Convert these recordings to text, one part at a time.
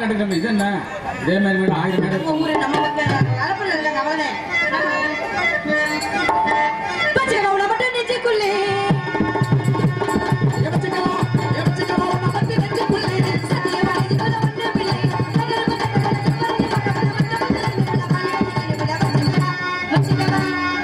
கட்டுக்கிறோம் இது என்ன இதே மாதிரி மேடம் ஆயிரம் மேடம் உங்க ஊரு நம்ம கலப்பட இருக்காங்க அவ்வளவுதான் பச்சைக்கா உள்ள மட்டும் நெஞ்சுக்குள்ளே சத்தியமா இதுக்குள்ள ஒண்ணு பிள்ளை பச்சைக்கா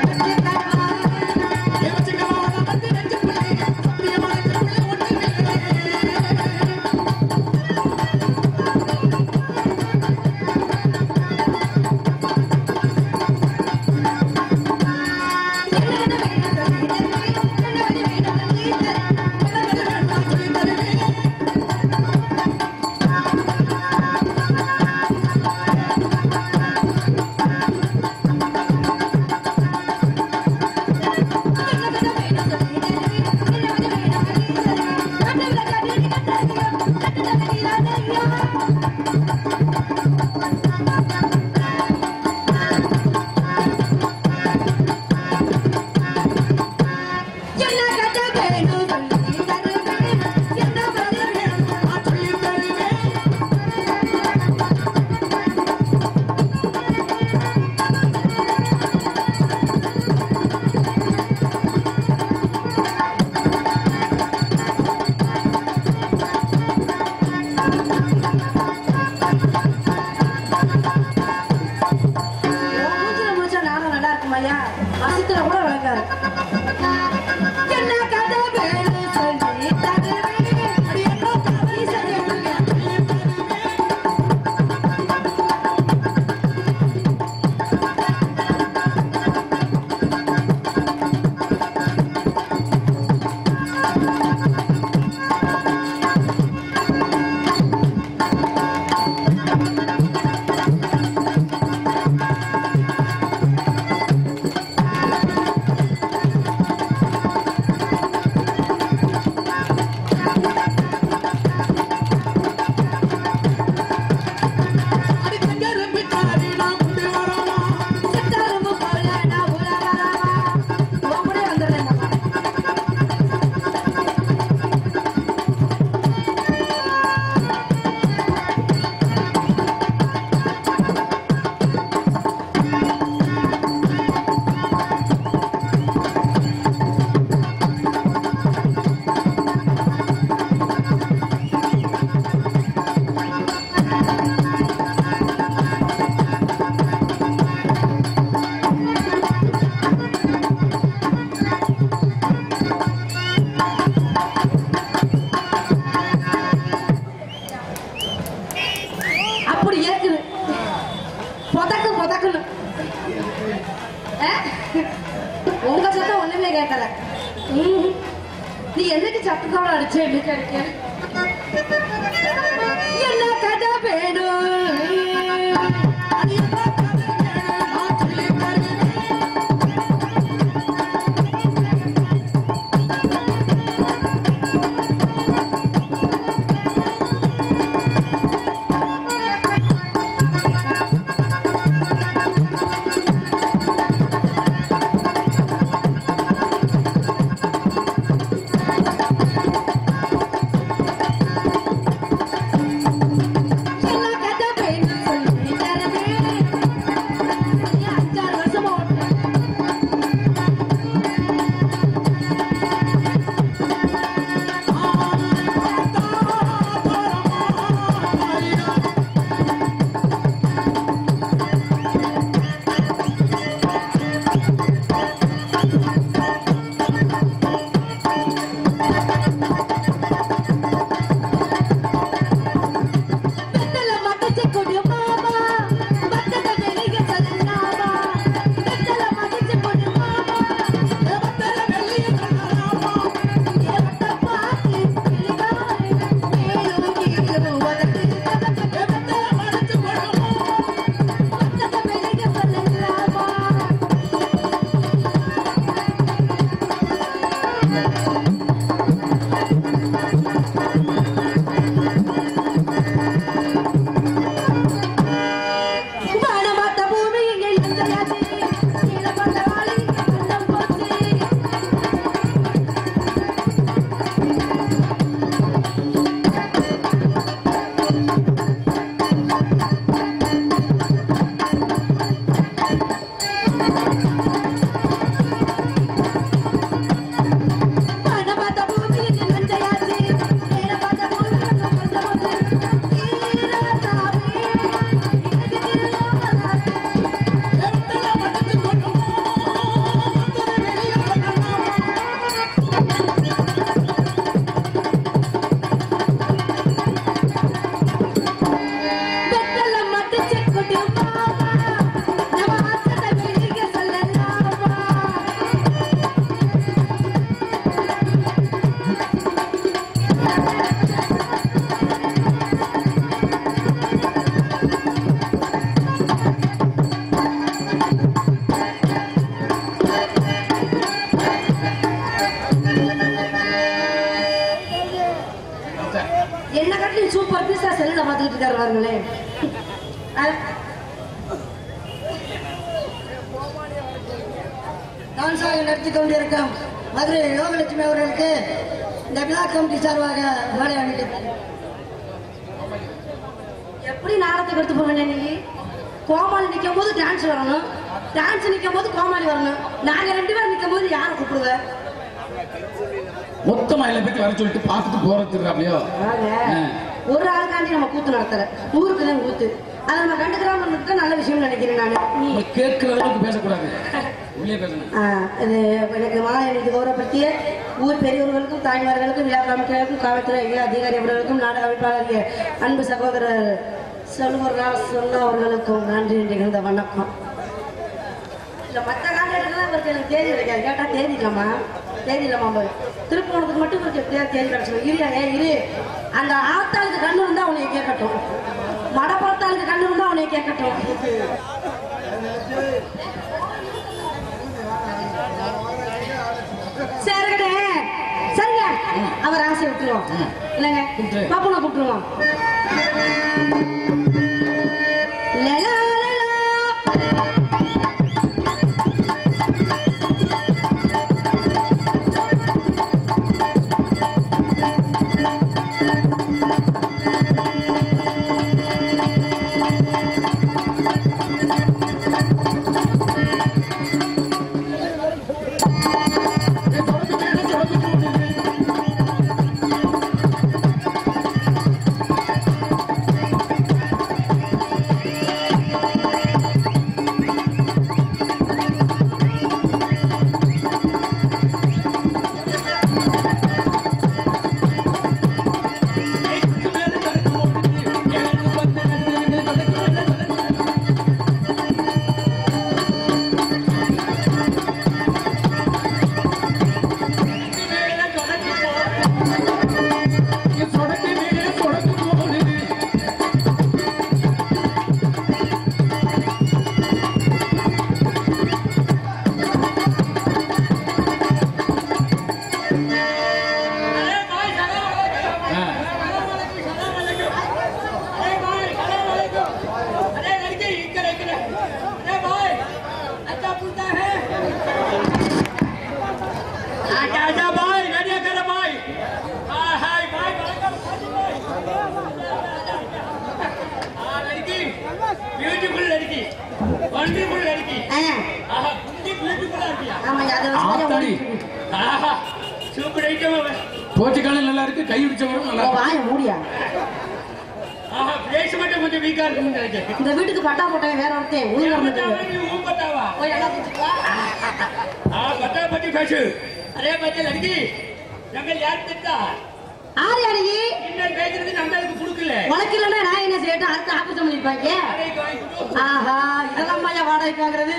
என்ன கட்ட வேணும் சொல்லி தருவேன் என்ன பதில் சொல்லி தருவேன் மூஞ்சில முடிச்சா நானும் நல்லா இருக்குமாய்யா வசத்துல கூட விளங்காது என்ன கதை வேணும் சொல்லி தருவேன் அடி என்ன கதை சொல்லுங்க அடி கஞ்சரும் பித்தாடி நான் கொண்டு வரவா சித்தாரம்பு போல நான் உள்ள வரவா உன் கூட வந்துடுறேன் அப்படி இருக்குது புதக்கு புதக்குன்னு ஆ? உங்க சத்தம் ஒண்ணுமே கேட்கல ம்ஹும். நீ என்னைக்கு சத்தத்தோட அடிச்ச என்னைக்கு அடிக்க என்ன கதை வேணும் அது என்ன கதை வேணும்? நான் சொல்லி தருவேன். என்ன காட்டிலும் சூப்பர் பீஸா செல்லுல பார்த்துக்கிட்டு இருக்காரு பாருங்களேன் அது- டான்ஸாக நடத்தி கொண்டிருக்கும் மதுரை யோகலட்சுமி அவர்களுக்கு இந்த விழா கமிட்டி சார்பாக வேலை அளிக்கிறது எப்படி நாளத்துக்கு எடுத்து போவேன் நீ கோமாளி நிற்கும் போது டான்ஸ் வரணும் டான்ஸ் நிற்கும் போது கோமாளி வரணும் நாங்க ரெண்டு பேரும் நிற்கும் போது யாரை கூப்பிடுவேன் மொத்தமா எல்லா பேர்த்தையும் வர சொல்லிட்டு பார்த்துட்டு போறது அப்படியோ ஆ. ஒரு ஆளுக்காண்டி நம்ம கூத்து நடத்துற ஊருக்கு தான் கூத்து அதை நம்ம கண்டுக்கிறாம இருந்துட்டு நல்ல விஷயம் நினைக்கிறேன் நான் நீ நம்ம கேட்கிற அளவுக்கு பேசக்கூடாது உள்ளே பேசணும் ஆ, இது எனக்கு மாலை எனக்கு கௌரவப்படுத்திய ஊர் பெரியவர்களுக்கும் தாய்மார்களுக்கும் விழா கமிட்டிகளுக்கும் காவல்துறை எல்லா அதிகாரி அவர்களுக்கும் நாடக அமைப்பாளர்கள் அன்பு சகோதரர் செல்வராஜ் சொன்ன அவர்களுக்கும் நன்றி நிகழ்ந்த வணக்கம் இல்ல மற்ற காலகட்டத்தில் இவருக்கு எனக்கு தேதி கிடைக்காது கேட்டா தேதி இல்லம்மா தேதி இல்லம்மா பாரு திருப்பணத்துக்கு மட்டும் இவருக்கு தேதி தேதி கிடைச்சிடும் இரு ஏ இரு அந்த ஆத்தாளுக்கு கண்ணு இருந்தா அவனைய கேட்கட்டும் மடப்புறத்தாளுக்கு கண்ணு இருந்தா அவனைய கேட்கட்டும் சரிங்கடே சரிங்க அவர் ஆசை விட்டுருவோம் இல்லைங்க கூப்பிட்டு. பாப்பனை கூப்பிட்டுருவோம் லலா, லலா. சொடக்கு மேலே சொடக்கு போகுது ஆ. ब्यूटीफुल लड़की वंडरफुल लड़की ஆ, आहा कुंडी ब्यूटीफुल लड़की ஆமாங்க அதை வச்சு ஆத்தாடி आहा सुपर आइटम है போச்சுக்காலும் நல்லா இருக்கு கை பிடிச்சவரும் நல்லா உன் இருக்கு வாயை மூடியா आहा फेस மட்டும் கொஞ்சம் வீக்கா இருக்குன்னு நினைக்கிறேன் இந்த வீட்டுக்கு பட்டா போட்டவன் வேற ஒருத்தன் ஊர்ல क्या வந்துட்டு बतावा नहीं वो बतावा போய் நல்லா குடிச்சிட்டு வா. हाँ बता बच्ची फेस अरे बच्चे लड़की நம்ம யார் திட்டா ஆறு அழகி இன்னும் பேசுறது நம்மளுக்கு கொடுக்கல உனக்கு இல்லைன்னா நான் என்ன செய்யட்டும் அடுத்து ஆபீஸ் பண்ணிருப்பாங்க அடே வாங்கி கொடு. ஆஹா இதெல்லாம் மையா வாடகைக்கு வாங்குறது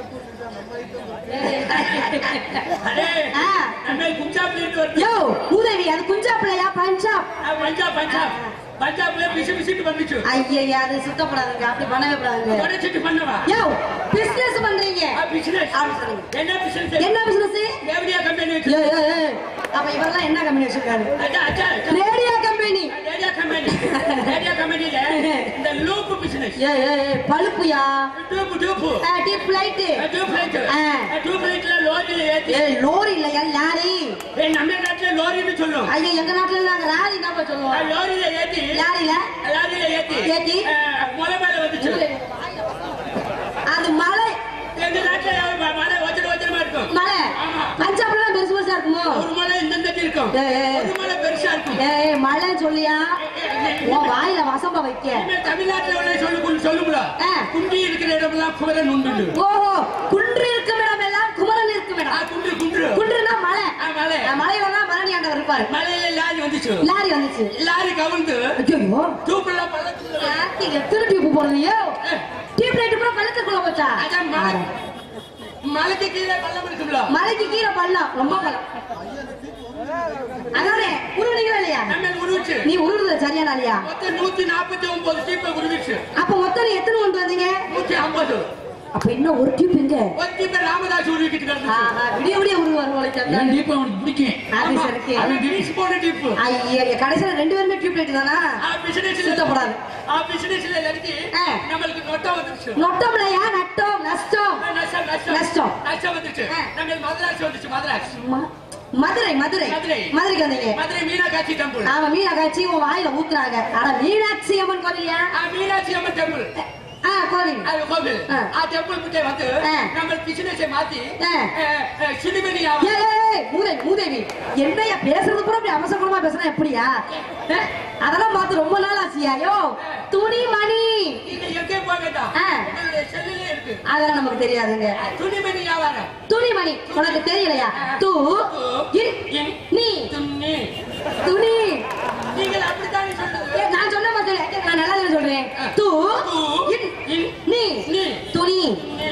அடே ஆ. நம்ம குஞ்சாப்ல இருந்து வருது யோ உதவி அது குஞ்சா பிள்ளையா பஞ்சாப் ஆ, பஞ்சாப் பஞ்சாப் பஞ்சாப்ல பிசு பிசுட்டு வந்துச்சு ஐயா அது சுத்தப்படாதுங்க அப்படி பண்ணவே கூடாதுங்க உடச்சிட்டு பண்ணவா யோ பிசினஸ் பண்றீங்க பிசினஸ் அப்படி சொல்லுங்க. என்ன பிசினஸ் என்ன பிசினஸ் ரேடியா கம்பெனி வச்சு ஏ ஏ ஏ அப்ப இவரெல்லாம் என்ன கம்பெனி வச்சிருக்காரு அச்சா அச்சா radio company radio company radio கம்பெனில இந்த லூப் பிசினஸ் ஏ ஏ ஏ பழுப்புயா டூப் டூப் டிப் லைட் டூப் லைட் ஆ. டூப் லைட்ல லோரியில ஏத்தி ஏ லோரி இல்லையா லாரி ஏ, நம்ம நாட்டுல லோரின்னு சொல்லும் ஐயா எங்க நாட்டுல நாங்க லாரி தான் போய் ஆ, சொல்லுவோம் லோரியில ஏத்தி லாரில லாரியில ஏத்தி ஏத்தி? ஆ, முளை மேல வந்துச்சு அது மலை எங்க நாட்டுல ம- மழை வச்சர வச்சரமா இருக்கும் மலை ஆமா. பஞ்சாப்ல பெருசு பெருசா இருக்குமோ ஒரு மலை இந்த இந்த இருக்கும் ஏ, ஏ. ஒரு மலை பெருசா இருக்கும் ஏய் மலை சொல்லியா ஏ, உன் வாயில வசம்ப வைக்க இனிமே தமிழ்நாட்டுல உள்ள சொல்லு சொல்லுங்கள ஆ. குண்டி இருக்கிற இடமெல்லாம் குமரன் உண்டு ஓஹோ குன்று இருக்கும் இடம் எல்லாம் குமரன் இருக்கும் ஆ, இடம் குன்று குன்று குன்றுனா மலை ஆ, மலை. ஆ, மலையில தான் பழனி ஆண்டவர் இருப்பாரு மலையில லாரி வந்துச்சு லாரி வந்துச்சு லாரி கவுந்து ஐயோ தூக்குல பள்ளத்துல யாருக்கு எத்தனை டியூப் போடுறீங்க டியூப் லைட் கூட பள்ளத்துக்குள்ள போச்சா அதான் மலை மலைக்கு கீழே பள்ளம் இருக்கும்ல மலைக்கு கீழே பள்ளம் ரொம்ப பள்ளம் அதானே உருவீங்களா இல்லையா நம்ம உருவிச்சு நீ உருவுறது சரியான இல்லையா மொத்தம் நூத்தி நாற்பத்தி ஒன்பது டீப்பை உருவிச்சு அப்ப மொத்தம் நீ எத்தனை கொண்டு வந்தீங்க நூத்தி ஐம்பது அப்ப இன்னும் ஒரு டியூப் எங்க ஒரு டீப்பை ராமதாஸ் உருவிக்கிட்டு கிடந்துச்சு ஆஹா, விடிய விடிய உருவாரு உனக்கு என் டீப் அவனுக்கு பிடிக்கும் ஆபீஸ் இருக்கு அவன் கிரீஸ் போன டீப்பு ஐயா கடைசியில ரெண்டு பேருமே டியூப் பிளேட் தானா ஆ, businessல- சுத்தப்படாது. ஆ, businessல இறங்கி ஆ. நம்மளுக்கு நொட்டம் வந்துருச்சு நொட்டம்லையா நட்டம் நஷ்டம் நஷ்டம், நஷ்டம். நஷ்டம். நஷ்டம் வந்துருச்சு. ஆ. நம்மளுக்கு மதராசி வந்துருச்சு, மதராசி. ம- மதுரை மதுரை மதுரை. மதுரைக்கு வந்தீங்க மதுரை மீனாட்சி டெம்பிள் ஆமா மீனாட்சி உன் வாயில ஊத்துறாங்க ஆனா மீனாட்சி அம்மன் கோவிலியா ஆ, மீனாட்சி அம்மன் டெம்பிள் ஆ கோவில் அது கோவில் ஆ. ஆ டெம்பிள் கிட்ட வந்து ஆ. நம்ம பிசினஸை மாத்தி ஆ. சினிமணி ஏய், ஏய், ஏய், மூதேவி மூதேவி என்னையா பேசுறது கூட அப்படி அவசரமா பேசுறா எப்படியா அஹ், அதெல்லாம் பார்த்து ரொம்ப நாள் ஆச்சியா யோ துணிமணி நீங்க எங்கே போக வேண்டாம் ஆ. உங்களுடைய செல்லுல இருக்கு அதெல்லாம் நமக்கு தெரியாதுங்க ஆ, துணிமணி வியாபாரம் துணிமணி உனக்கு தெரியலையா தூ இன், இன், நீ துணி துணி நீங்கள் அப்படித்தானே ஏ, சொல்றது நான் சொன்ன மாதிரி நான் நல்லா தானே சொல்றேன் தூ தூ, இன், இன், நீ நீ. துணி துணி.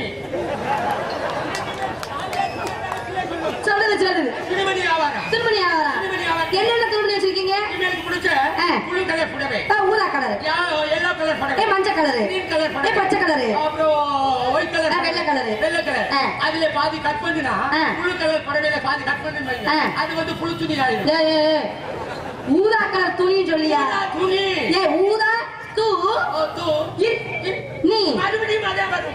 சொல்றது சொல்றது துணிமணி வியாபாரம் துணிமணி வியாபாரம் துணிமணி வியாபாரம் என்னென்ன துணிமணி வச்சிருக்கீங்க எனக்கு பிடிச்ச ஆ. புழு கலர் புடவை ஆ, ஊதா கலரு எல்லோ கலர் ஏ புடவை மஞ்சள் கலரு கிரீன் கலர் ஏ பச்சை கலரு அப்புறம் ஒயிட் கலர் ஆ, வெள்ளை கலரு. வெள்ளை கலர் ஆ. அதுல பாதி கட் பண்ணினா ஆ. புழு கலர் புடவையில பாதி கட் பண்ணி ஆ. அது வந்து புழு துணி ஆயிடும் ஏய், ஏய், ஏய். ஊதா கலர் துணின்னு சொல்லியா ஊதா துணி ஏ ஊதா தூ ஓ, தூ. இன், நீ மறுபடியும் அதே வரும்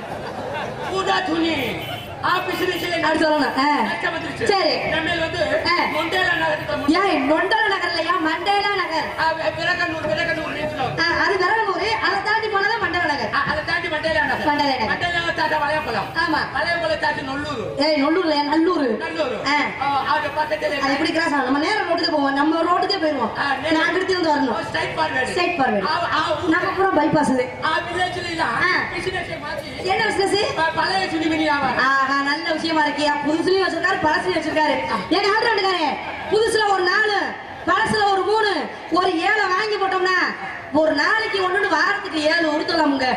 ஊதா துணி ஆபீஸ்ல சில அப்படி சொல்லணும் ஆ. நஷ்டம் வந்துருச்சு. சரி நம்ம வந்து ஆ. மொண்டேலா நகரத்துல மொ- ஏய் நொண்டல நகர்லையா மண்டேலா நகர் ஆ, விரகனூர் விரகனூர் நிறுத்தணும். ஆ, அது விரகனூர் அதை தாண்டி போனதான் மண்டல நகர் ஆ, அதை தாண்டி மண்டேலா நகர் மண்டேலா நகர். மண்டேலா தாண்டி வளையங்குளம் ஆமா வளையங்குளம் தாண்டி நொல்லூர் ஏய் நொல்லூர்ல நல்லூர் நல்லூர் ஆ. ஆ, அது பக்கத்துல அது எப்படி கிராஸ் ஆகும் நம்ம நேரம் ரோட்டுக்கு போவோம் நம்ம ரோட்டுக்கே போயிருவோம் ஆ, நேரா. நான் அங்கிட்டு இருந்து வரணும் ஸ்ட்ரைட் ஃபார்வர்ட் ஸ்ட்ரைட் ஃபார்வர்ட் ஆ, ஆ, ஊ- நம்ம பூரா பைபாஸ் இது ஆ, வில்லேஜ்ல எல்லாம் ஆ. பிசினஸை மாத்தி என்ன பிசினஸ் ப- பழைய துணிமணி வியாபாரம் ஆஹா நல்ல விஷயமா இருக்கியா புதுசுலயும் வச்சிருக்காரு பழசுலயும் வச்சிருக்காரு எங்க ஆல்ரவுண்டுக்காரே புதுசுல ஒரு நாலு பழசுல ஒரு மூணு ஒரு ஏழை வாங்கி போட்டோம்னா ஒரு நாளைக்கு ஒண்ணு வாரத்துக்கு ஏழு உடுத்தலாமுங்க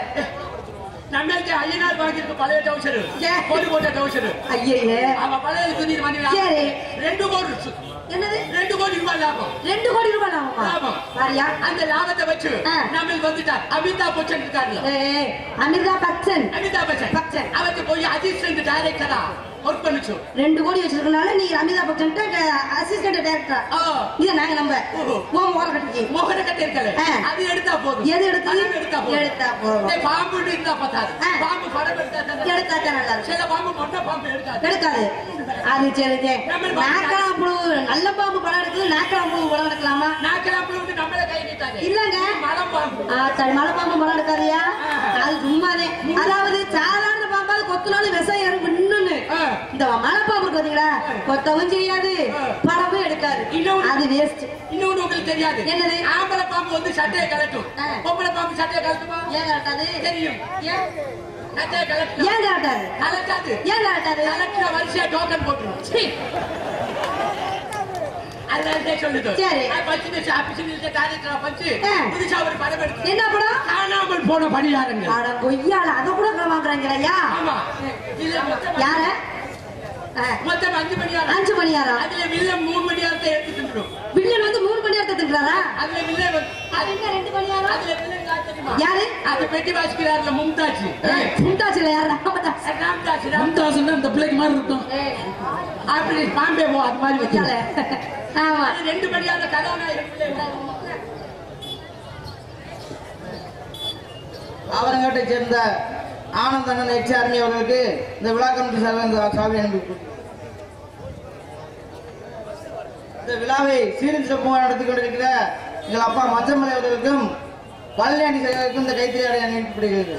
நம்மளுக்கு ஐயனார் வாங்கியிருக்க பழைய டவுசர் ஏன்? கோடி போட்ட டவுசர் ஐயே அவன் பழைய துணி வாங்கி சரி. ரெண்டு கோடி சு- என்னது ரெண்டு கோடி ரூபாய் லாபம் ரெண்டு கோடி ரூபாய் லாபமா லாபம். பாரியா அந்த லாபத்தை வச்சு ஆ. நம்மளுக்கு வந்துட்டார் அமிதாப் பச்சன் இருக்காருல்ல ஏய் அமிர்தா பச்சன் அமிதாப் பச்சன் பச்சன். அவருக்கு போய் அசிஸ்டன்ட் டைரக்டரா ஒர்க் பண்ணுச்சு ரெண்டு கோடி வச்சிருக்கனால நீங்க அமிர்தா பச்சன் அசிஸ்டன்ட் டைரக்டர் ஆ. இத நாங்க நம்ப ஓஹோ. ஓ ஓர கட்டிக்கு மோகன கட்ட இருக்கல ஆ. அது எடுத்தா போதும் எது எடுத்து? படம் எடுத்தா போதும் எடுத்தா போதும். ஏய், பாம்பு இருந்தா பத்தாது ஆ. பாம்பு படம் எடுத்தா தான் எடுத்தா தான் நல்லா இருக்கும் சில பாம்பு மொட்டை பாம்பு எடுக்காது எடுக்காது அது சரி சரி. நம்ம பாம்பு நாக்கலாம் புழு நல்ல பாம்பு படம் எடுக்குது நாக்கலாம் புழு படம் எடுக்கலாமா நாக்கெல்லாம் வந்து நம்மள கை நீட்டாங்க இல்லங்க. மலம் பாம்பு ஆ, சரி, மலை பாம்பு படம் எடுக்காதியா அது சும்மாதே அதாவது சாதாரண பாம்பாவது கொத்துனாலும் விஷம் ஏறும் இன்னொன்னு ஆ. இந்த மலை பாம்பு இருக்கு பாத்தீங்களா கொத்தவும் செய்யாது ஆ. படமும் எடுக்காது இன்னொன்னு- அது வேஸ்ட் இன்னொன்னு உங்களுக்கு தெரியாது என்னது? ஆம்பளை பாம்பு வந்து சட்டையை கலட்டும் ஆ. பொம்பளை பாம்பு சட்டையை கலட்டுமா ஏன் கரெக்டாது தெரியும் ஏன் சட்டையை கலட்டும் ஏன் கரெக்டாது கலட்டாது ஏன் கரெக்டாது கலெக்டர வரிசையா டோக்கன் போட்டுரும் சீ. அதான் சொல்லுது சரி. பச்சு ஆபீஸ் டைரக்டரா பச்சு ஆ. புதுசா ஒரு படம் எடுத்து என்ன படம் காணாமல் போன பணியாரங்க அட கொய்யால அத கூட வாங்குறாங்களையா ஆமா இல்ல மொத்தம் யார ஆ, மொத்தம் அஞ்சு மணியாரம் அஞ்சு மணியாரா அதுல வில்ல மூணு மணியாரத்தை எடுத்து தின்னுடும் வில்லன் வந்து மூணு மணி நேரத்தை திட்டுறாரா அதுல வில்ல வந்து- அது என்ன ரெண்டு மணியாரா அதுல வில்லன் யார் தெரியுமா யாரு அது பெட்டி வாசிக்கிறாருல மும்தாஜ் மும்தாஜ்ல யாரு ராமதாஸ் ராம்தாஸ் ராம் மும்தாஸ்ன்னா இந்த பிள்ளைக்கு மாதிரி இருக்கும் அப்படி பாம்பே போ அது மாதிரி கொய்யால. வச்சு ஆமா அது ரெண்டு மணியார கதாநாயகன் அவரங்காட்டை சேர்ந்த ஆனந்தண்ணன் எச் ஆர்மி அவர்களுக்கு இந்த விழா கமிட்டி சார்பாக இந்த சாவி அனுப்பி கொடுக்கிறேன். இந்த விழாவை சீரும் சிறப்புமாக நடத்தி கொண்டிருக்கிற எங்கள் அப்பா மச்சமலை அவர்களுக்கும் பழனியாண்டி சேகருக்கும் இந்த கைத்தறி அடை அனுப்பப்படுகிறது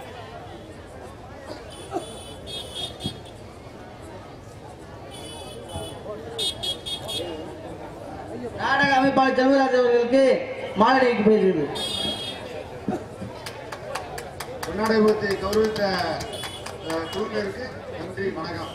நாடக அமைப்பாளர் செல்வராஜ் அவர்களுக்கு மாலை அணிவிக்கப்படுகிறது பொன்னாடைபுரத்தை கௌரவித்த அஹ், குழுவினருக்கு நன்றி வணக்கம்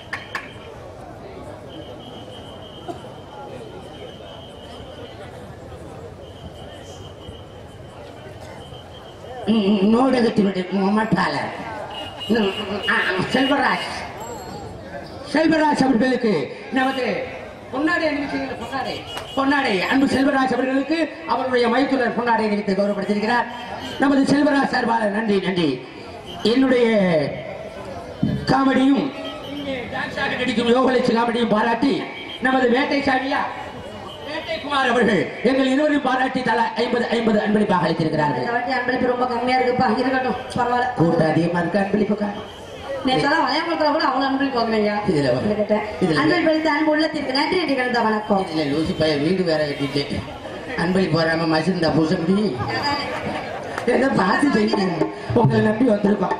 நாடகத்தினுடைய மட்டாளர் செல்வராஜ் செல்வராஜ் அவர்களுக்கு நமது பொன்னாடை அணிவிச்சிருக்கிற பொன்னாடை பொன்னாடை அன்பு செல்வராஜ் அவர்களுக்கு அவருடைய மைத்துனர் பொன்னாடை அணிவித்து கௌரவப்படுத்தியிருக்கிறார் நமது செல்வராஜ் சார்பாக நன்றி நன்றி என்னுடைய காமெடியும் டான்ஸாக நடிக்கும் யோகலட்சி காமெடியும் பாராட்டி நமது வேட்டை சாமியா வேட்டை குமார் அவர்கள் எங்கள் இருவரையும் பாராட்டி தலா ஐம்பது ஐம்பது அன்பளிப்பாக அளித்திருக்கிறார்கள் இந்த வாட்டி அன்பளிப்பு ரொம்ப கம்மியா இருக்குப்பா இருக்கட்டும் பரவாயில்ல கூட்டம் அதிகமா இருக்கு அன்பளிப்புக்கா நேற்று வளையங்குளத்துல கூட அவ்வளவு அன்பளிப்பு வாங்கினையா இதுல வா. இதுல. அன்பளிப்பு அளித்த அன்பு உள்ளத்திற்கு நன்றி நன்றி கலந்த வணக்கம் இதுல லூசி பையன் வீடு வேற கட்டிட்டு அன்பளிப்பு வராம மசிந்தா பூச முடியும் என்ன பார்த்து செய்யுங்க உங்களை நம்பி வந்திருக்கோம்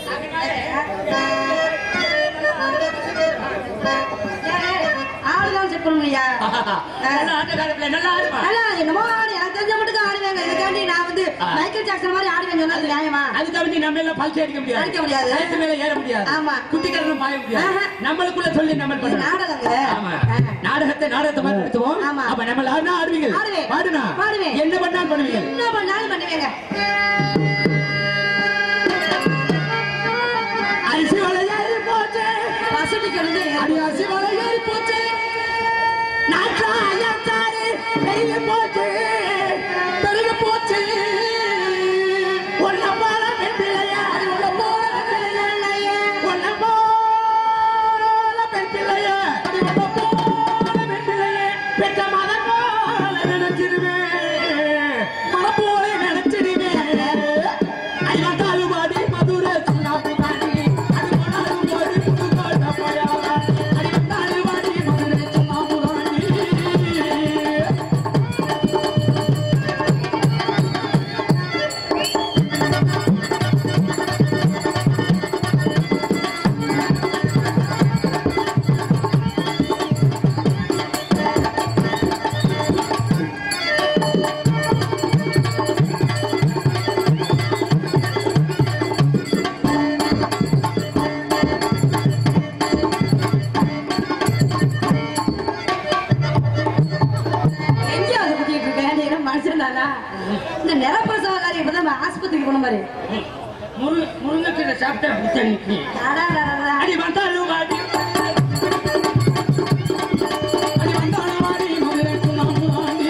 ஆடுதான் செக் பண்ணுங்கய்யா நல்ல ஆட்டக்காரப்பிள்ளை, நல்லா ஆடுமா ஆனா என்னமோ ஆடு எனக்கு தெரிஞ்ச மட்டும் ஆடுவேங்க இதுக்காண்டி நான் வந்து மைக்கேல் ஜாக்சன் மாதிரி ஆடுவேன் சொன்னது நியாயமா அதுக்கு வந்து நம்ம எல்லாம் பல்ஸ் அடிக்க முடியாது அடிக்க முடியாது. கழுத்து மேல ஏற முடியாது ஆமா. குட்டிக்காரனும் பாய முடியாது ஆஹா. நம்மளுக்குள்ள சொல்லி நம்ம இது பண்ணணும் நாடகங்க ஆமா ஆ. நாடகத்தை நாடகத்தை மாதிரி நடத்துவோம் ஆமா. அப்ப நம்ம ஆடுனா ஆடுவீங்க ஆடுவேன். பாடுனா பாடுவேன். என்ன பண்ணாலும் பண்ணுவீங்க என்ன பண்ணாலும் பண்ணுவேங்க அரிசி வளையாரி போச்சு வசதிக்கு வந்து அடி அரிசி வளையாரி போச்சு நாட்டாயத்தாரு பெருகி போச்சு பெருகி போச்சு ஒன்ன போல பெண் பிள்ளையா ஒன்ன போல பெண் பிள்ளையா ஒன்ன போல பெண் பிள்ளையா ஒன்ன போல பெண் பிள்ளையா பெற்ற மதம் போல நினைச்சிருவேன் மனம் போல நினைச்சிருவேன் ஐயா தாலுவாடி மதுரை சுண்ணாம்பு தாண்டி அது போனாலும் ஒரு புதுக்கோட்டை போயாவா அடி தாலுவாடி மதுரை சுண்ணாம்பு தாண்டி எங்கேயாவது குத்திட்டு இருக்கேன் நீ என்ன மனுஷன் தானா இந்த நிறப்பிரசவகாரி இப்பதான் நம்ம ஆஸ்பத்திரிக்கு போன மாதிரி முருங்க முருங்கைக்கீரை சாப்பிட்டா பிடிச்ச நிக்கி அடாடாடாடா. அடி வந்தாலும் வாடி அடி வந்தாலும் வாடி மதுரை சுண்ணாம்பு தாண்டி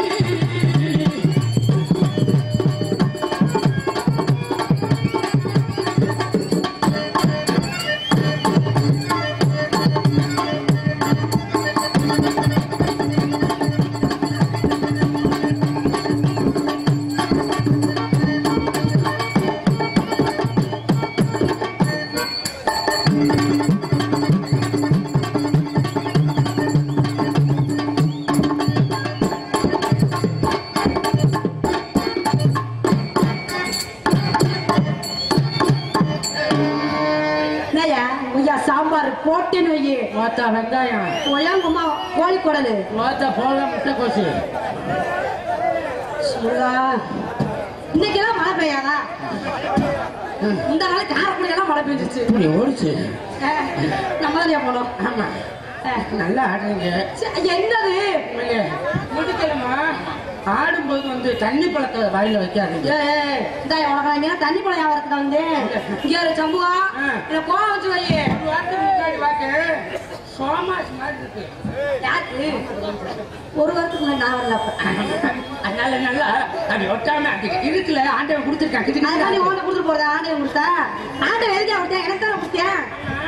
என்னய்யா ஐயா சாம்பார் போட்டுன்னு வை மொத்த வெங்காயம் ஒயங்குமா கோழி குடலு மொத்த போல முட்டைக்கோசு சொல்லுடா. இன்னைக்கெல்லாம் மழை பெய்யாதா இந்த நாள் காரக்குடி எல்லாம் மழை பெஞ்சிச்சு இப்படி ஓடிச்சு நம்ம தான் போனோம் ஆமா அஹ், நல்லா ஆடுறீங்க சரி, என்னது இல்லையே, முடிக்கலமா ஆடும்போது வந்து தண்ணி பழத்தை வாயில வைக்காதீங்க ஏய், இந்தா உனக்கு நான் இங்க தண்ணி பழம் வியாபாரத்துக்கு வந்தேன் இங்க ஒரு சம்புவா ஆ. இத கோவம் வச்சு வை ஒரு வாரத்துக்கு முன்னாடி வாக்கு சோமாஸ் மாதிரி இருக்கு யாருக்கு ஒரு வாரத்துக்கு முன்னாடி நான் வரல அப்ப அதனால நல்லா அப்படி ஒட்டாம அப்படி இருக்குல்ல ஆண்டவன் கொடுத்துருக்கான் கிட்ட அதுக்காக நீ கிட்ட ஓட்ட கொடுத்துட்டு போறதா ஆண்டை கொடுத்தா ஆண்டை எதுக்கா கொடுத்தேன் எனக்கு தானே கொடுத்தேன்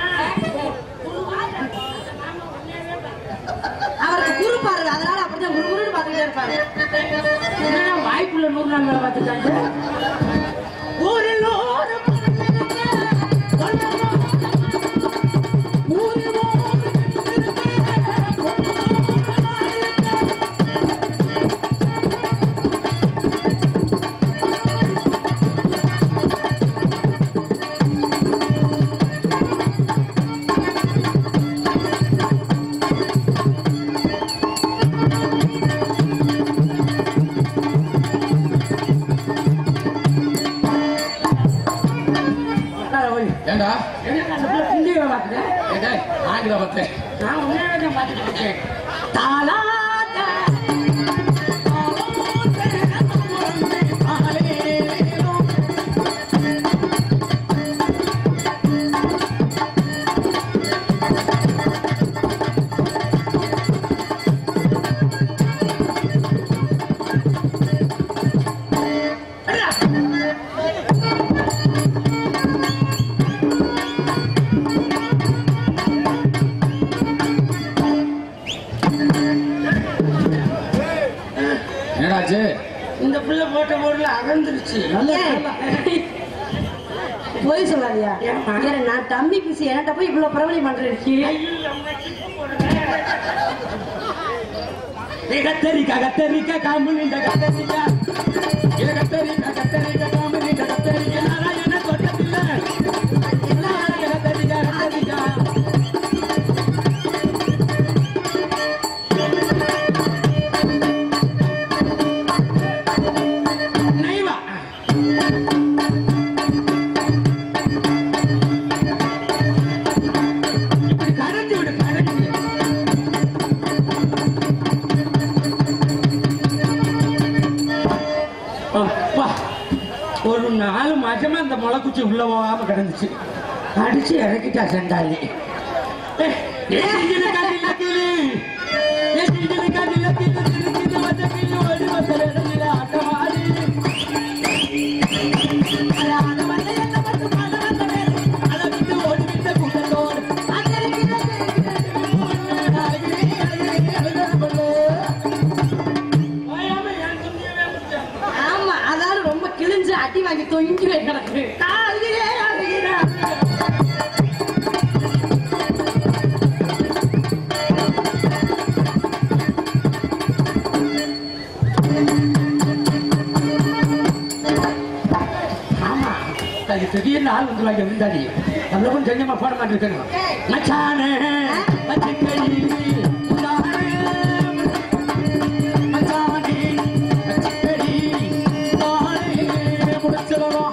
அவருக்கு குரு பாருங்க அதனால அப்படிதான் குரு குருன்னு பார்த்துக்கிட்டே இருப்பாரு என்னடா வாய்ப்புள்ள நூறு நாள் வேலை பார்த்துட்டாங்க ஊரில் ஒரு ஏண்டா இந்தியாவை பார்த்துட்டேன் ஏண்டா ஆங்கில பார்த்தேன் நான் உண்மையாவே தான் பார்த்துட்டு இருக்கேன் தாலாட்ட இந்த பிள்ளை போட்ட போடல அகந்துருச்சு ஏய். போய் சொல்லாதியா ஏம்மா? ஏன்னா நான் தம்பி பிசி என்கிட்ட போய் இவ்வளவு பிரபலம் பண்றேன் கத்தரிக்கா கத்தரிக்கா காமுனிந்த கத்தரிக்கா இது கத்தரிக்கா கத்தரிக்கா காமுனிந்த கத்தரிக்கா நாராயண தோட்டத்தில் நாராயண கத்தரிக்கா கத்தரிக்கா நைவா இப்படி கடந்து விடு கடந்து அப்பா ஒரு நாலு மாசமா அந்த முளைக்குச்சி உள்ள போகாம கிடந்துச்சு அடிச்சு இறக்கிட்டா செண்டாலி ஏய், ஏய், சிங்கிளி காட்டில கிளி. ஏய், சிங்கிளி காட்டில கிளி, கிளி, கிளி, வந்த கிளி, ஓடி வந்த இடத்துல ஆட்டமாடி. அட, அட, வந்த என்ன வந்து மழை வந்த நேரம், அட, விட்டு ஓடி விட்ட கூட்டத்தோடு. அந்த கிளி, கிளி, கிளி, பொண்ணு, அழகிரி, அழகிரி, அழகிரி, பொண்ணு. ஓயாம என் துணியவே முடிச்சான். ஆமா அதாவது ரொம்ப கிழிஞ்சு அடி வாங்கி தொங்கி போய் கிடக்கு அழகிரி, அழகிரி, அழகிரி. ஆமா அது திடீர்னு ஆள் வந்துருவாங்க விருந்தாடி நல்லவன் தெரியாம போட மாட்டிருக்கணும் மச்சானே பச்சைக்கறி உண்டானே. மச்சானே பச்சைக்கறி உண்டானே. முடிச்சிடலாம்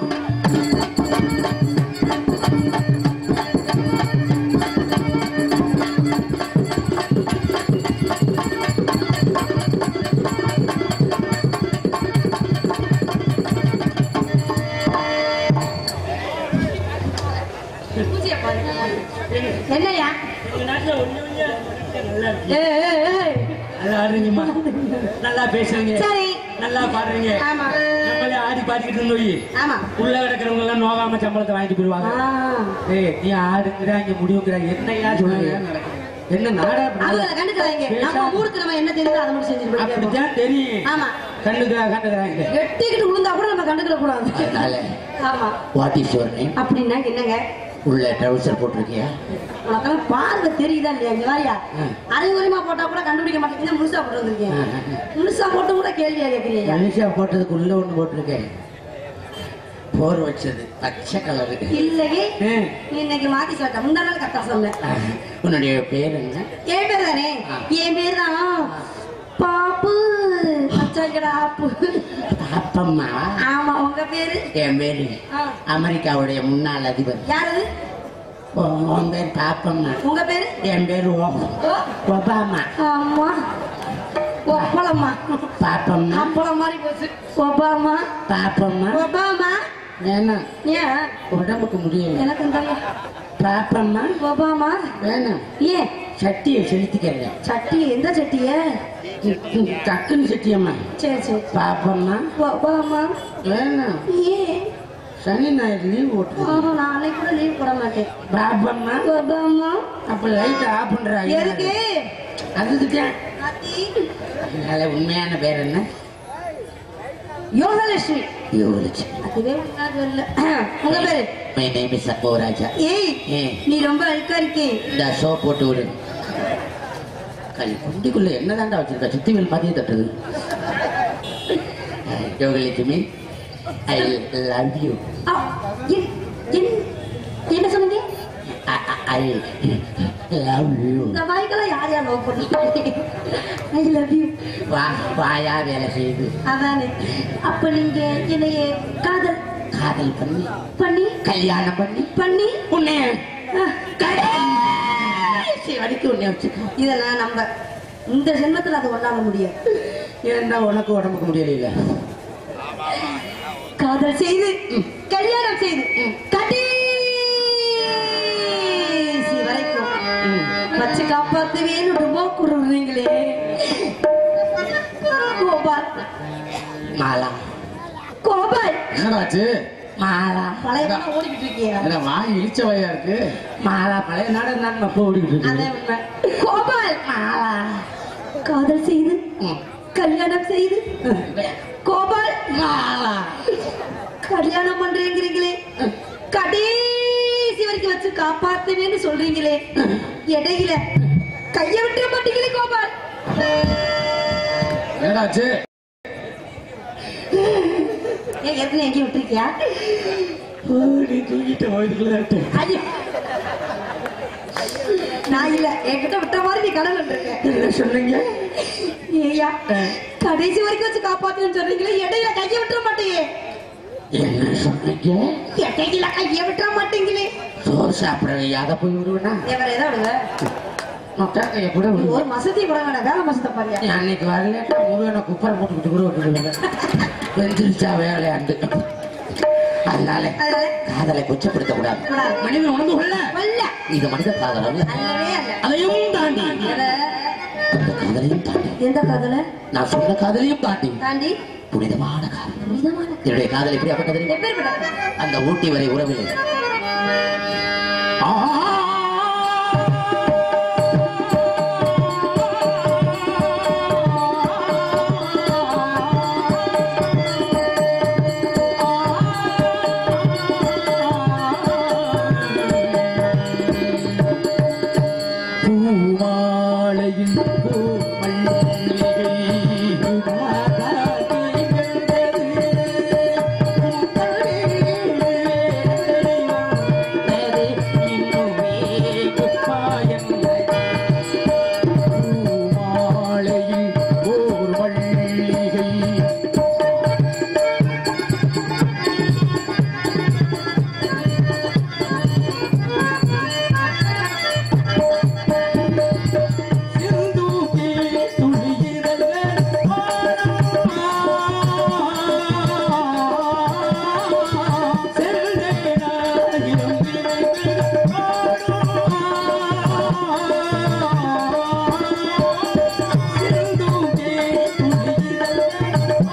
என்னையா எங்க நாட்டுல ஒண்ணு ஒண்ணு நல்லா இருக்கு ஏய், ஏய், ஏய். நல்லா ஆடுறீங்கம்மா நல்லா பேசுறீங்க சரி நல்லா பாடுறீங்க ஆமா நம்மளே ஆடி பாடிக்கிட்டு இருந்தோய் ஆமா உள்ள கிடக்கிறவங்க எல்லாம் நோகாம சம்பளத்தை வாங்கிட்டு போயிருவாங்க ஆ. ஏய் நீ ஆடுங்கிற இங்க முடிவுங்கிற என்னையா சொல்லுங்க என்ன நாடா அவங்கள கண்டுக்கிறாங்க நம்ம ஊருக்கு நம்ம என்ன தெரியுதோ அதை மட்டும் செஞ்சுட்டு போயிட்டே இருப்போம். அப்படித்தான் தெரியும் ஆமா கண்டுக்கிறா கண்டுக்கிறாங்க வெட்டிக்கிட்டு விழுந்தா கூட நம்ம கண்டுக்கிற கூடாது அதனால ஆமா வாட் இஸ் யுவர் நேம் அப்படின்னா என்னங்க உள்ள ட்ரௌசர் போட்டிருக்கியா உனக்கெல்லாம் பார்வை தெரியுதா இல்லையா இங்க வாரியா ம். அரைகுறைமா போட்டா கூட கண்டுபிடிக்க மாட்டேங்குது முழுசா போட்டு வந்திருக்கேன் ம், ம், ம். முழுசா போட்டு கூட கேள்வியா கேட்கிறீங்க மனுஷா போட்டதுக்கு உள்ள ஒண்ணு போட்டிருக்கேன் போர் வச்சது பச்சை கலரு இல்லையே ம். நீ இன்னைக்கு மாத்தி சொல்லிட்ட முந்தா நாள் கரெக்டா சொன்ன உன்னுடைய பேர் என்ன என் பேர் தானே ஆ. என் பேர் தான் பாப்பு பச்சாக்கடா ஆப்பு பாப்பம்மா ஆமா உங்க பேரு என் பேரு ஆ. அமெரிக்காவுடைய முன்னாள் அதிபர் யாரு உ- உன் பேர் பாப்பம்மா உங்க பேரு என் பேர் ஒ- ஓ, ஒபாமா ஆமா ஒப்பளம்மா பாப்பம்மா அப்பளம் மாதிரி போச்சு ஒபாமா பாப்பம்மா ஒபாமா வேணாம் ஏன் உடம்புக்கு முடியல எனக்கு தெரியும் பாப்பம்மா ஒபாமா வேணாம் ஏன் சட்டியை செலுத்திக்கிறேன் சட்டி எந்த சட்டிய டக்குன்னு சட்டியம்மா சரி சரி பாப்பம்மா ஒபாமா வேணாம் ஏன் சனி ஞாயிறு லீவ் போட்டுருக்கேன் ஆஹா, நான் அன்னைக்கு கூட லீவ் போட மாட்டேன் பாப்பம்மா ஒபாமா அப்ப லைட் ஆஃப் பண்றாங்க எதுக்கு அதுக்குதான் அத்தி அதனால உண்மையான பேர் என்ன யோகலட்சுமி யோகலட்சுமி அதுவே முன்னாடி வரல உங்க பேரு மை நேம் இஸ் ராஜா ஏய் ஏன் நீ ரொம்ப அழுக்கா இருக்கே இந்த ஷோ போட்டு விடு கல் குண்டிக்குள்ள என்னதான்டா வச்சிருக்க சுத்திகள் பாத்தியே தட்டுது யோகலட்சுமி ஐ லவ் யூ ஆ, என்- என்- என்ன சொன்னீங்க ஐ லவ் யூ இந்த வாய்க்கெல்லாம் யார் யார் லவ் பண்ணுவாங்க ஐ லவ் யூ வா வாயா வேலை செய்யுது அதானே அப்ப நீங்க என்னைய காதல் காதல் பண்ணி பண்ணி கல்யாணம் பண்ணி பண்ணி உன்னை ஆ, கடைசி வரைக்கும் உன்னை வச்சுக்கோ இதை நான் நம்ப இந்த ஜென்மத்துல அது ஒண்ணால முடியும் ஏன்னா உனக்கு உடம்புக்கு முடியல காதல் செய்து கல்யாணம் செய்து கடைசி வரைக்கும் வச்சு காப்பாத்துவேன்னு ரொம்ப குறுறீங்களே கோபால் மாலா கோபால் என்னடாச்சு மாலா பழைய படம் ஓடிக்கிட்டு இருக்கியா என்ன வாய் இழிச்சவையா இருக்கு மாலா பழைய நாடு நான் அப்போ ஓடிக்கிட்டு அதே இருக்கு உண்மை கோபால் மாலா காதல் செய்து ம். கல்யாணம் செய்து கோபால் கல்யாணம் பண்றேங்கிறீங்களே கடைசி வரைக்கும் வச்சு காப்பாத்துவேன்னு சொல்றீங்களே இடையில கைய விட்டுற மாட்டீங்களே கோபால் என்னடாச்சு ஏன் ஏற்கனவே எங்கேயும் விட்டுருக்கியா நீ தூங்கிட்ட வயதுக்குள்ள ஐயோ நான் இல்ல என்கிட்ட விட்ட மாதிரி நீ கடல் இருக்க என்ன சொன்னீங்க ஏய்யா கடைசி வரைக்கும் வச்சு காப்பாத்துன்னு சொல்றீங்களே இடையில கைய விட்டுற மாட்டீங்க என்ன சொன்னீங்க இடையில கைய விட்டுற மாட்டீங்களே சோறு சாப்பிடவே அதை போய் விடுவேனா ஏன் வேற ஏதாவது விடுங்க மொட்டாக்கைய கூட விடுவேன் ஒரு மசதி கூட வேணாம் வேலை மசத்தை பாரியா நீ அன்னைக்கு வரலன்னா முருகனை குப்பரை போட்டுக்கிட்டு கூட விட்டுடுவேன் வெந்திரிச்சா வேலையாண்டு அதனால அதனால காதலை கொச்சப்படுத்த கூடாது கூடாது. மனிதன் உணர்ந்து கொள்ள வல்ல இது மனித காதல் அல்ல அல்லவே அல்ல அதையும் தாண்டி எதை? அந்த காதலையும் தாண்டி எந்த காதல நான் சொன்ன காதலையும் தாண்டி தாண்டி புனிதமான காதல் புனிதமான என்னுடைய காதல் எப்படியாப்பட்டது தெரியுமா? எப்பேற்பட்ட அந்த ஊட்டி வரை உறவில் பூமாலையில் பூமல்லிகை பூமாலையில் ஓர் மல்லிகை சிந்தூகி துளியிரல்ல செல்லேனாயிரம் சிந்தூகி துளியிரல்ல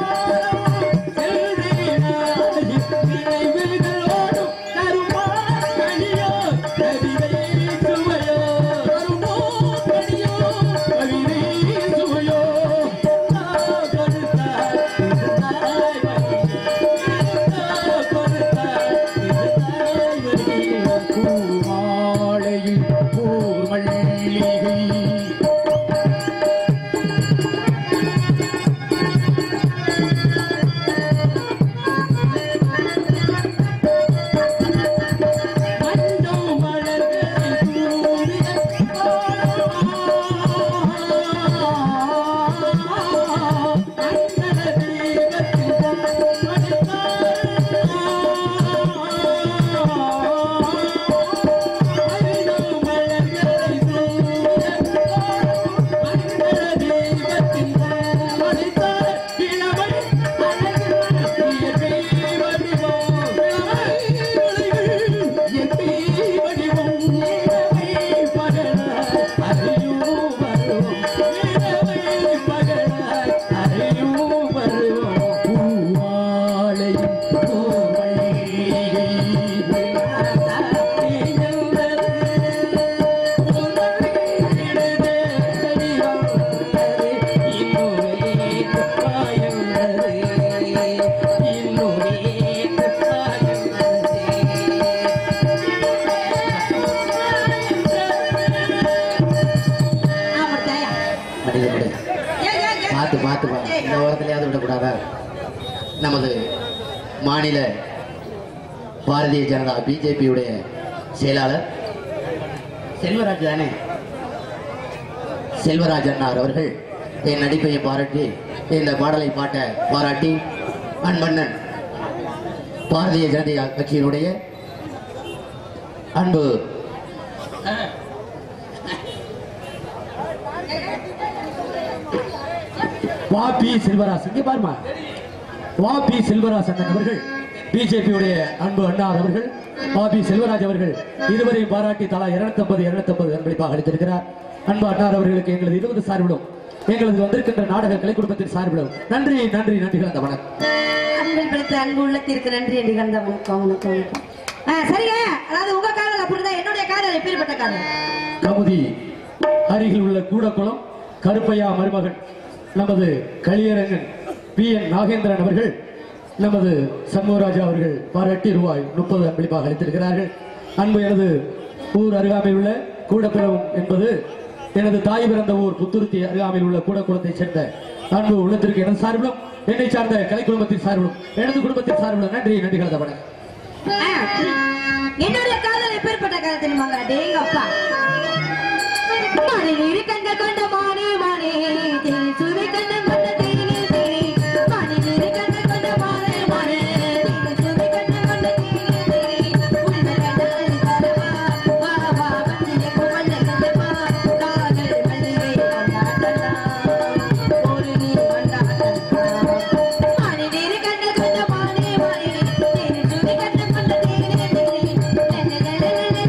செல்லேனாயிரம் நினைவுகளோடும் கருமா கனியோ கவிதை சுவையோ கருமோ கனியோ கவிதை சுவையோ நான் கொடுத்தால் இது தாய் வழி. நான் கொடுத்தால் இது தாய் வழி. பூமாலையில் பூர் மல்லிகை மண்டோ மலர்கள் தூவிய அண்ணன தீபத்தில் மண்டோ மலர்கள் தூவிய அண்ணன தீபத்தில் மடித்தார் இளமை அழகு இயற்கை வடிவம் இயற்கை வடிவம் இரவை பகலாய் அறியும் வரும் இரவை பகலாய் அறியும் வரும் பூவாலையும் பூமல்லிகை ஆமாட்டாயா மனிதனுடைய ஏன் ஏன் ஏன் பார்த்து பார்த்து பா இந்த ஓரத்திலேயாவது விடக்கூடாதா நமது மாநில பாரதிய ஜனதா பிஜேபியுடைய செயலாளர் செல்வராஜ் தானே செல்வராஜ் அண்ணார் அவர்கள் என் நடிப்பை பாராட்டி இந்த பாடலை பாட்ட பாராட்டி அன்பண்ணன் பாரதிய ஜனதா கட்சியினுடைய அன்பு வாபி செல்வராஜ் இங்கே பாருமா வாபி செல்வராஜ் அண்ணன் அவர்கள் பிஜேபியுடைய அன்பு அண்ணார் அவர்கள் வாபி செல்வராஜ் அவர்கள் இருவரையும் பாராட்டி தலா 250 250 அன்பளிப்பாக அளித்திருக்கிறார் அன்பு அண்ணார் அவர்களுக்கு எங்களது இருபது சார்பிலும் எங்களது வந்திருக்கின்ற நாடக கலை குடும்பத்தின் சார்பிலும் நன்றி நன்றி நன்றி கலந்த வணக்கம் அன்பில் பிடித்த அன்பு உள்ளத்திற்கு நன்றி என்று கலந்த வணக்கம் வணக்கம் வணக்கம் ஆ, சரிங்க அதாவது உங்க காதல் அப்படிதான் என்னுடைய காதல் எப்பேற்பட்ட காதல் கமுதி அருகில் உள்ள கூடக்குளம் கருப்பையா மருமகன் நமது களியரங்கன் பி என் நாகேந்திரன் அவர்கள் நமது சண்முகராஜா அவர்கள் பாராட்டி ரூபாய் முப்பது அன்பளிப்பாக அளித்திருக்கிறார்கள் அன்பு எனது ஊர் அருகாமையில் உள்ள கூடப்பிறவும் என்பது எனது தாய் பிறந்த ஊர் புத்துருத்தி அருகாமையில் உள்ள கூடக்குளத்தைச் சேர்ந்த அன்பு உள்ளத்திற்கு எனது சார்பிலும் என்னை சார்ந்த கலை குடும்பத்தின் சார்பிலும் எனது குடும்பத்தின் சார்பிலும் நன்றி நன்றி கலந்த வணக்கம் என்னுடைய காதல் எப்பேற்பட்ட காதல் தெரியுமாங்க டேங்க அப்பா மானே இரு கண்கள் கொண்ட மானே மானே தேனி சுவை கண்ணன் கொண்ட தேனி தேனி மானே இரு கண்கள் கொண்ட மானே மானே தேனி சுவை கண்ணன் கொண்ட தேனி தேனி உன்னை கண்டால் தரவா வா வா வந்து கோவல்ல கண்டவா காதல் மல்லிகை கொண்டாடலா ஒரு நீ கொண்டாடலா மானே இரு கண்கள் கொண்ட மானே மானே தேனி சுவை கண்ணன் கொண்ட தேனி தேனி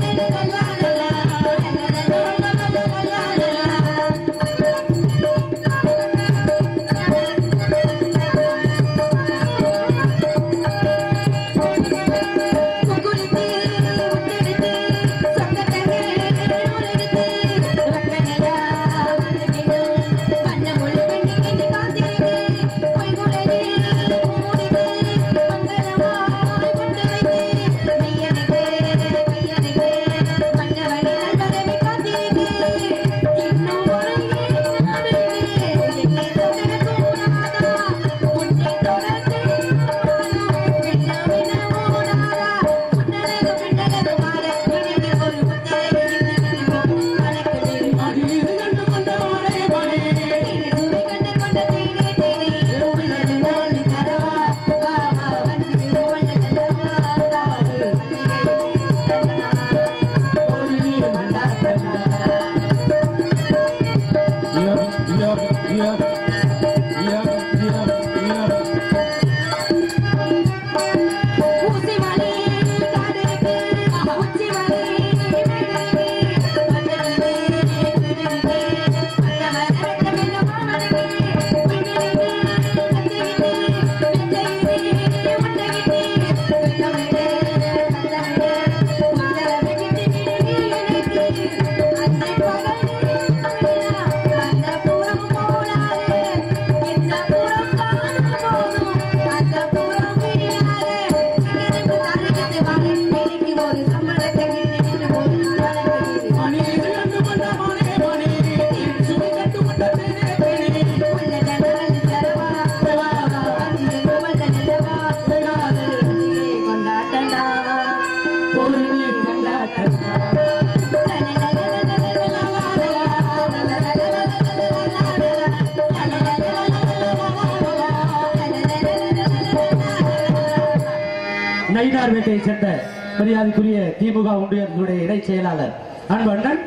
நயினார் வேட்டையை சேர்ந்த மரியாதைக்குரிய திமுக ஒன்றியத்தினுடைய இணைச் செயலாளர் அன்பு அண்ணன்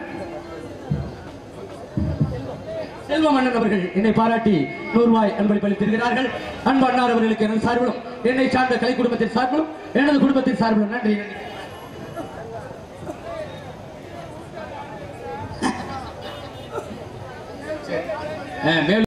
செல்வம் அண்ணன் அவர்கள் என்னை பாராட்டி நூறு ரூபாய் அன்பளிப்பு அளித்திருக்கிறார்கள் அன்பு அண்ணார் அவர்களுக்கு எனது சார்பிலும் என்னை சார்ந்த கலை குடும்பத்தின் சார்பிலும் எனது குடும்பத்தின் சார்பிலும் நன்றி நன்றி அஹ், மேலும்